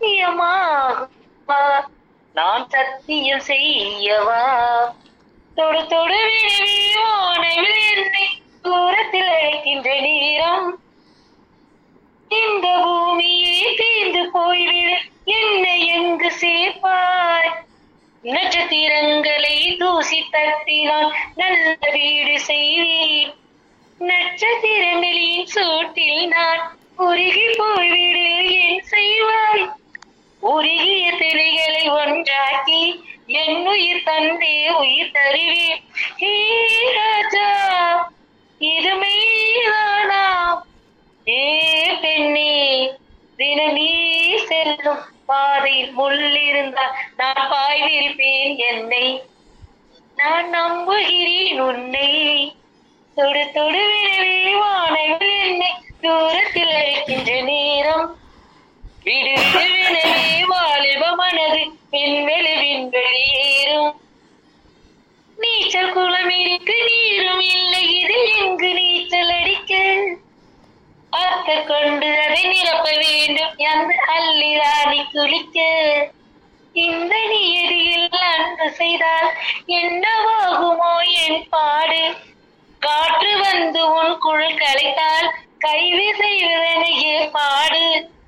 சத்தியமாகுமா நான் சத்தியம் செய்யவா தொடு தொடு விழுவி வானவில் என்னை தூரத்தில் அழைக்கின்ற நேரம் இந்த பூமியே தீர்ந்து போய்விடு என்னை எங்கு சேர்ப்பாய் நட்சத்திரங்களை தூசி தட்டினால் நல்ல வீடு செய்வேன் நட்சத்திரங்களின் சூட்டில் நான் உருகி போய்விடு என் செய்வாய் உருகிய திரைகளை ஒன்றாக்கி என் உயிர் தந்தே உயிர் தருவேன் ஹே ராஜா இது மெய்தானா ஏ பெண்ணே தினம் நீ செல்லும் பாதையில் முள்ளிருந்தால் நான் பாய்விருப்பேன் என்னை நான் நம்புகிறேன் உன்னை தொடு தொடு விரவே வானவில் என்னை தூரத்தில் அழைக்கின்ற நேரம் விடு விடு வினவே வாலிப மனது விண்வெளி விண்வெளியேறும் நீச்சல் குளம் இருக்கு நீரும் இல்லை இதில் எங்கு நீச்சல் அடிக்க அத்த கொண்டு அதை நிரப்ப வேண்டும் அந்த அள்ளி ராணி குளிக்க இந்த நியதியில் அன்பு செய்தால் என்னவாகுமோ என் பாடு காற்று வந்து உன் குள் கலைத்தால் கைவி செய்வதனையே பாடு